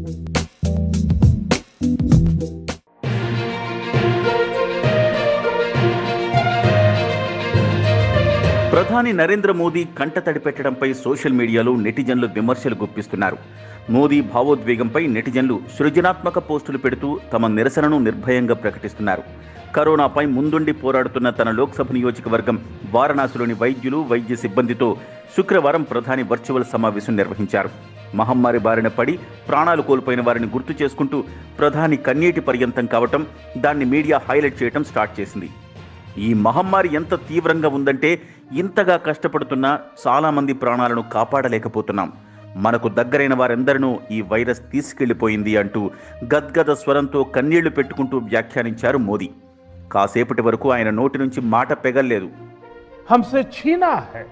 ప్రధాని నరేంద్ర మోదీ కంటతడి పెట్టడంపై సోషల్ మీడియాలో నెటిజన్లు విమర్శలు గుప్పిస్తున్నారు మోదీ భావోద్వేగంపై నెటిజన్లు సృజనాత్మక పోస్టులు పెడుతూ తమ నిరసనను నిర్భయంగా ప్రకటిస్తున్నారు కరోనాపై ముందుండి పోరాడుతున్న తన లోక్సభ నియోజకవర్గం వారణాసిలోని వైద్యులు వైద్య సిబ్బందితో శుక్రవారం ప్రధాని వర్చువల్ సమావేశం నిర్వహించారు మహమ్మారి బారిన పడి ప్రాణాలు కోల్పోయిన వారిని గుర్తు చేసుకుంటూ ప్రధాని కన్నీటి పర్యంతం కావటం దాన్ని మీడియా హైలైట్ చేయడం స్టార్ట్ చేసింది ఈ మహమ్మారి ఎంత తీవ్రంగా ఉందంటే ఇంతగా కష్టపడుతున్నా చాలామంది ప్రాణాలను కాపాడలేకపోతున్నాం మనకు దగ్గరైన వారెందరినూ ఈ వైరస్ తీసుకెళ్లిపోయింది అంటూ గద్గద స్వరంతో కన్నీళ్లు పెట్టుకుంటూ వ్యాఖ్యానించారు మోదీ కాసేపటి వరకు ఆయన నోటి నుంచి మాట పెగల్లేదు हमसे छीना है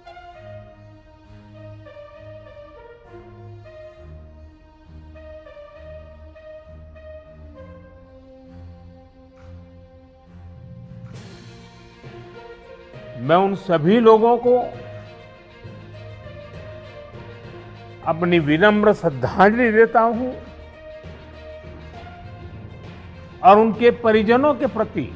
मैं उन सभी लोगों को अपनी विनम्र श्रद्धांजलि देता हूं और उनके परिजनों के प्रति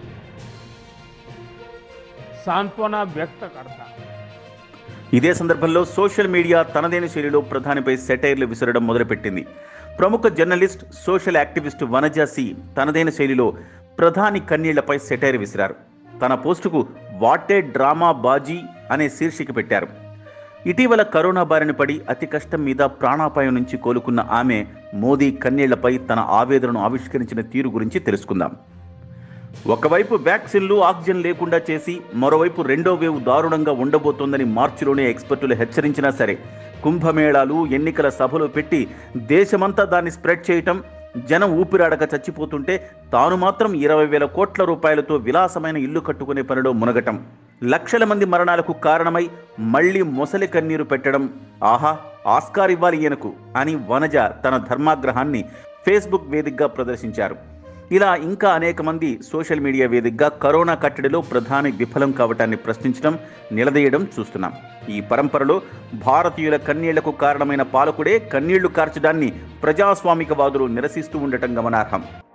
सांत्वना व्यक्त करता हूं ఇదే సందర్భంలో సోషల్ మీడియా తనదైన శైలిలో ప్రధానిపై సెటైర్లు విసరడం మొదలుపెట్టింది ప్రముఖ జర్నలిస్ట్ సోషల్ యాక్టివిస్ట్ వనజాసి తనదైన శైలిలో ప్రధాని కన్నీళ్లపై సెటైర్ విసిరారు తన పోస్టుకు వాటే డ్రామా బాజీ అనే శీర్షిక పెట్టారు ఇటీవల కరోనా బారిన పడి అతి కష్టం మీద ప్రాణాపాయం నుంచి కోలుకున్న ఆమె మోదీ కన్నీళ్లపై తన ఆవేదనను ఆవిష్కరించిన తీరు గురించి తెలుసుకుందాం ఒకవైపు వ్యాక్సిన్లు ఆక్సిజన్ లేకుండా చేసి మరోవైపు రెండో వేవ్ దారుణంగా ఉండబోతోందని మార్చిలోనే ఎక్స్పర్టులు హెచ్చరించినా సరే కుంభమేళాలు ఎన్నికల సభలు పెట్టి దేశమంతా దాన్ని స్ప్రెడ్ చేయటం జనం ఊపిరాడక చచ్చిపోతుంటే తాను మాత్రం ఇరవై వేల కోట్ల రూపాయలతో విలాసమైన ఇల్లు కట్టుకునే పనిలో మునగటం లక్షల మంది మరణాలకు కారణమై మళ్ళీ మొసలి కన్నీరు పెట్టడం ఆహా ఆస్కార్ ఇవ్వాలి ఈయనకు అని వనజ తన ధర్మాగ్రహాన్ని ఫేస్బుక్ వేదికగా ప్రదర్శించారు ఇలా ఇంకా అనేక మంది సోషల్ మీడియా వేదికగా కరోనా కట్టడిలో ప్రధాని విఫలం కావటాన్ని ప్రశ్నించడం నిలదీయడం చూస్తున్నాం ఈ పరంపరలో భారతీయుల కన్నీళ్లకు కారణమైన పాలకుడే కన్నీళ్లు కార్చడాన్ని ప్రజాస్వామికవాదులు నిరసిస్తూ ఉండటం గమనార్హం